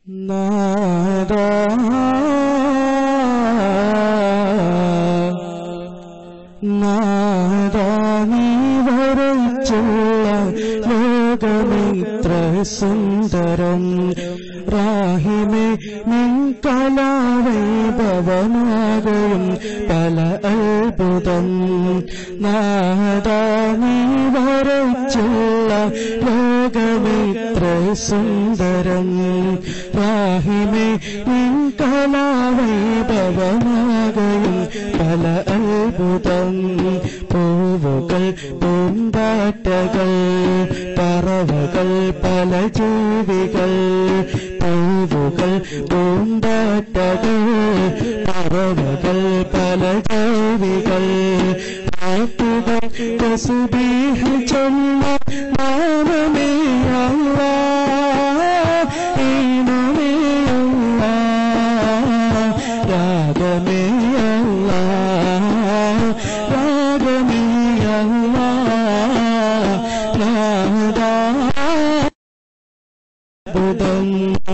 നാദാ നാദാ നീ വരച്ചുള്ള ലോകമിത്ര സുന്ദരം റാഹിമേ നിൻ കലാവൈഭവമാകയും പല അത്ഭുതം നാദാ നീ വരച്ചുള്ള ലോകമിത്ര സുന്ദരം റാഹിമേ നിൻ കലാവൈഭവമാകയും പല അത്ഭുതം പൂവുകൾ പൂമ്പാറ്റകൾ പറവകൾ പല ജീവികൾ പൂവുകൾ പൂമ്പാറ്റകൾ പറവകൾ പല ജീവികൾ പാട്ടുകൾ തസ്ബീഹ് ചൊല്ല നാമമേ അല്ലാ ഈണമേ അല്ലാ രാഗമേ അല്ലാ രാഗമേ അല്ലാ നാദാ ബുധം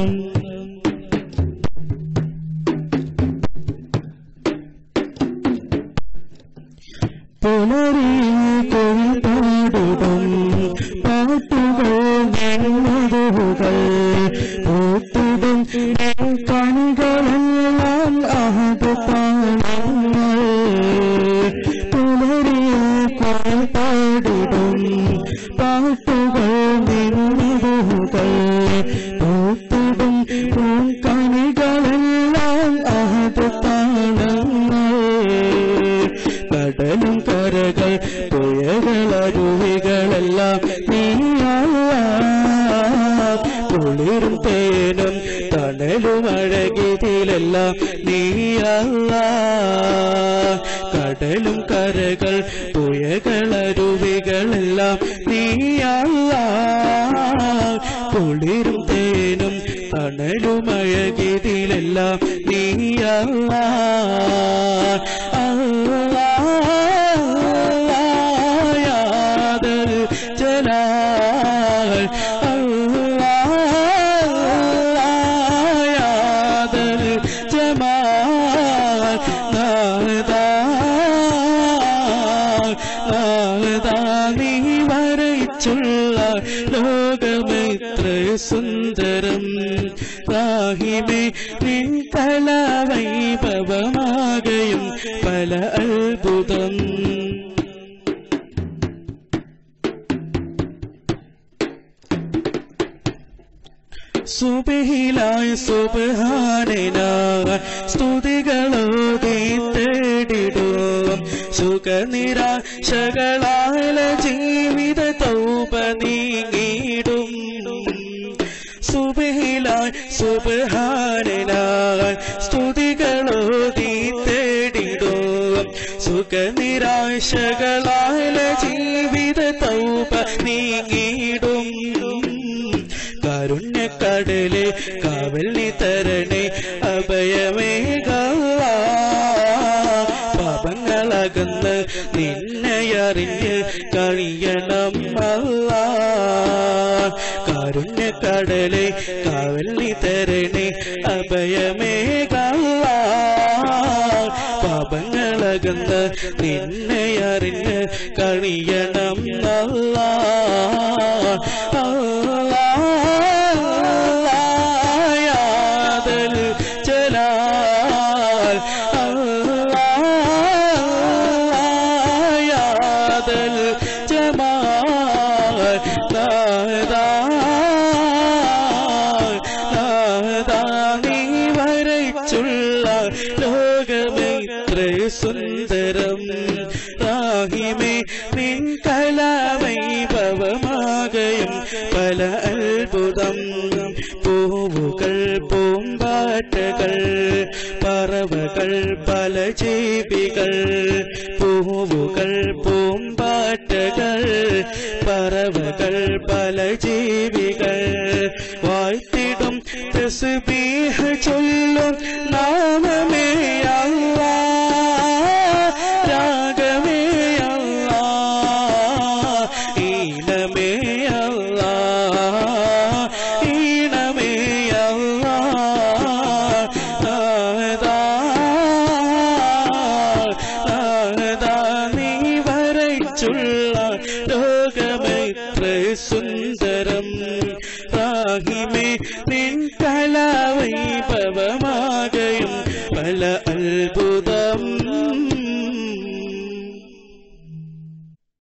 പുലരി കൊഴിപാടും പാട്ടുകൾ മധുകൾ പൂത്തിടും കണികളെല്ലാം അഹത് പാടങ്ങൾ പുലരി കൊഴിപാടിടും പാട്ടുകൾ മധുകൾ പൂത്തിടും പൂക്കണികളെല്ലാം അഹത് താളങ്ങൾ കടലും കരകൾ പുഴകൾ അരുവികളെല്ലാം നീയല്ല കുളിരും തേനും തണലും അഴകിതിലെല്ലാം നീയല്ല കടലും കരകൾ പുഴകൾ അരുവികളെല്ലാം നീയല്ല കുളിരും തേനും തണലും അഴകിതിലെല്ലാം നീയല്ല അല്ലായാദൽ ജലാൽ അല്ലായാദൽ ജമാൽ നാദാ നാദാ നീ വരച്ചുള്ള ലോകമെത്ര സുന്ദരം റാഹിമേ നിൻ കലാവൈഭവമാകയും പല അത്ഭുതം സുബഹിലായ സുബഹാനിനായ സ്തുതികളോടി തേടിടും സുഖനിരാശകളാല ജീവിത തൗപ നീങ്ങിടും സുബഹിലായ സുബഹാനിനായ സ്തുതികളോടി തേടിടും സുഖനിരാശകളാല ജീവിത തൗപ നീങ്ങിടും കാരുണ്യക്കടലെ കാവൽ നീ തരണേ അഭയമേക പാപങ്ങളകന്ന് നിന്നെ അറിഞ്ഞ് കഴിയണം അല്ല കാരുണ്യക്കടലെ കാവൽ നീ തരണേ അഭയമേക പാപങ്ങളകന്ന് നിന്നെ അറിഞ്ഞ് കഴിയണം അല്ല അല്ലായാദൽ ജലാൽ അല്ലായാദൽ ജമാൽ നാദാ നാദാ നീ വരച്ചുള്ള ലോകമെത്ര സുന്ദരം റാഹിമേ നിൻ കലാവൈഭവമാകയും പല അത്ഭുതം പൂവുകൾ പൂമ്പാറ്റകൾ പറവകൾ പല ജീവികൾ പൂവുകൾ പൂമ്പാറ്റകൾ പറവകൾ പല ജീവികൾ വാഴ്ത്തിടും തസ്ബീഹ് ചൊല്ലും നാമമേ അല്ലാ രാഗമേ അല്ലാ ഈണമേ അല്ലാ ഈണമേ അല്ലാ മനസ്സുള്ള ലോകമെത്ര സുന്ദരം റാഹിമേ നിൻ കലാവൈഭവമാകയും പല അത്ഭുതം